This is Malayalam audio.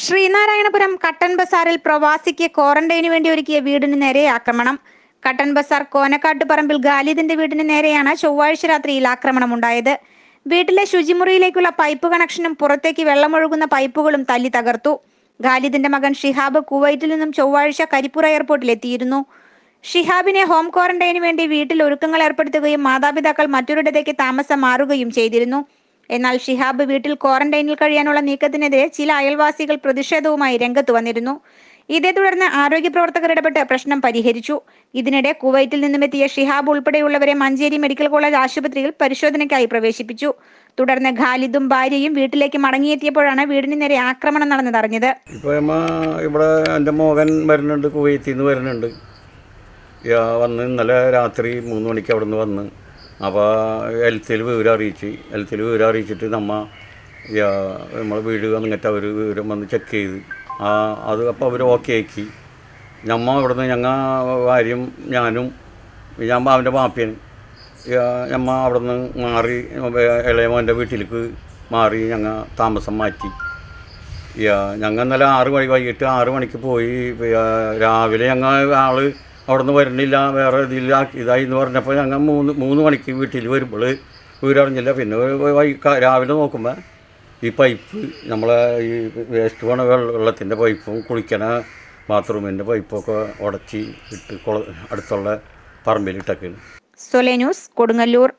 ശ്രീനാരായണപുരം കട്ടൻ ബസാറിൽ പ്രവാസിക്ക് ക്വാറന്റൈന് വേണ്ടി ഒരുക്കിയ വീടിന് നേരെ ആക്രമണം കട്ടൻ ബസാർ കോനക്കാട്ടുപറമ്പിൽ ഖാലിദിന്റെ വീടിന് നേരെയാണ് ചൊവ്വാഴ്ച രാത്രിയിൽ ആക്രമണമുണ്ടായത് വീട്ടിലെ ശുചിമുറിയിലേക്കുള്ള പൈപ്പ് കണക്ഷനും പുറത്തേക്ക് വെള്ളമൊഴുകുന്ന പൈപ്പുകളും തല്ലി തകർത്തു ഖാലിദിന്റെ മകൻ ഷിഹാബ് കുവൈറ്റിൽ നിന്നും ചൊവ്വാഴ്ച കരിപ്പൂർ എയർപോർട്ടിൽ എത്തിയിരുന്നു ഷിഹാബിനെ ഹോം ക്വാറന്റൈന് വേണ്ടി വീട്ടിൽ ഒരുക്കങ്ങൾ ഏർപ്പെടുത്തുകയും മാതാപിതാക്കൾ മറ്റൊരിടത്തേക്ക് താമസം മാറുകയും ചെയ്തിരുന്നു എന്നാൽ ഷിഹാബ് വീട്ടിൽ ക്വാറന്റൈനിൽ കഴിയാനുള്ള നീക്കത്തിനെതിരെ ചില അയൽവാസികൾ പ്രതിഷേധവുമായി രംഗത്ത് വന്നിരുന്നു ഇതേ തുടർന്ന് ആരോഗ്യ പ്രവർത്തകർ ഇടപെട്ട് പ്രശ്നം പരിഹരിച്ചു ഇതിനിടെ കുവൈറ്റിൽ നിന്നുമെത്തിയ ഷിഹാബ് ഉൾപ്പെടെയുള്ളവരെ മഞ്ചേരി മെഡിക്കൽ കോളേജ് ആശുപത്രിയിൽ പരിശോധനയ്ക്കായി പ്രവേശിപ്പിച്ചു തുടർന്ന് ഖാലിദും ഭാര്യയും വീട്ടിലേക്ക് മടങ്ങിയെത്തിയപ്പോഴാണ് വീടിന് നേരെ ആക്രമണം നടന്നതറിഞ്ഞത് ഇപ്പോൾ നമ്മ ഇവിടെ എൻ്റെ മകൻ വരുന്നുണ്ട് കുവൈത്തിൽ നിന്ന് വരുന്നുണ്ട് യാ, വന്ന് ഇന്നലെ രാത്രി മൂന്ന് മണിക്ക് അവിടെ നിന്ന് വന്ന് അപ്പോൾ ഹെൽത്തിൽ വിവരം അറിയിച്ച് ഹെൽത്തിൽ വിവരം അറിയിച്ചിട്ട് നമ്മ യാ, നമ്മളെ വീട് വന്നിട്ട് അവർ വിവരം വന്ന് ചെക്ക് ചെയ്ത് ആ അത് അപ്പോൾ അവർ ഓക്കെ ആക്കി ഞമ്മ ഇവിടെ നിന്ന് ഞങ്ങൾ ഭാര്യയും ഞാനും ഞാൻ അവൻ്റെ മാപ്പിയൻ ഞമ്മ അവിടെ നിന്ന് മാറി ഇളയമോൻ്റെ വീട്ടിലേക്ക് മാറി ഞങ്ങൾ താമസം മാറ്റി യാ, ഞങ്ങൾ ഇന്നലെ ആറ് മണി വൈകിട്ട് ആറ് മണിക്ക് പോയി യാ, രാവിലെ ഞങ്ങൾ ആള് അവിടെ നിന്ന് വരുന്നില്ല വേറെ ഇതില്ല ഇതായി എന്ന് പറഞ്ഞപ്പോൾ ഞങ്ങൾ മൂന്ന് മൂന്ന് മണിക്ക് വീട്ടിൽ വരുമ്പോൾ വീരറിഞ്ഞില്ല പിന്നെ വൈ- വൈ ക- രാവിലെ നോക്കുമ്പോൾ ഈ പൈപ്പ് നമ്മളെ ഈ വേസ്റ്റ് പോണ വെള്ള- വെള്ളത്തിൻ്റെ പൈപ്പും കുളിക്കണ ബാത്റൂമിൻ്റെ പൈപ്പൊക്കെ ഉടച്ച് ഇട്ട് കുള അടുത്തുള്ള പറമ്പിലിട്ടൊക്കെയാണ് സൊലെ ന്യൂസ് കൊടുങ്ങല്ലൂർ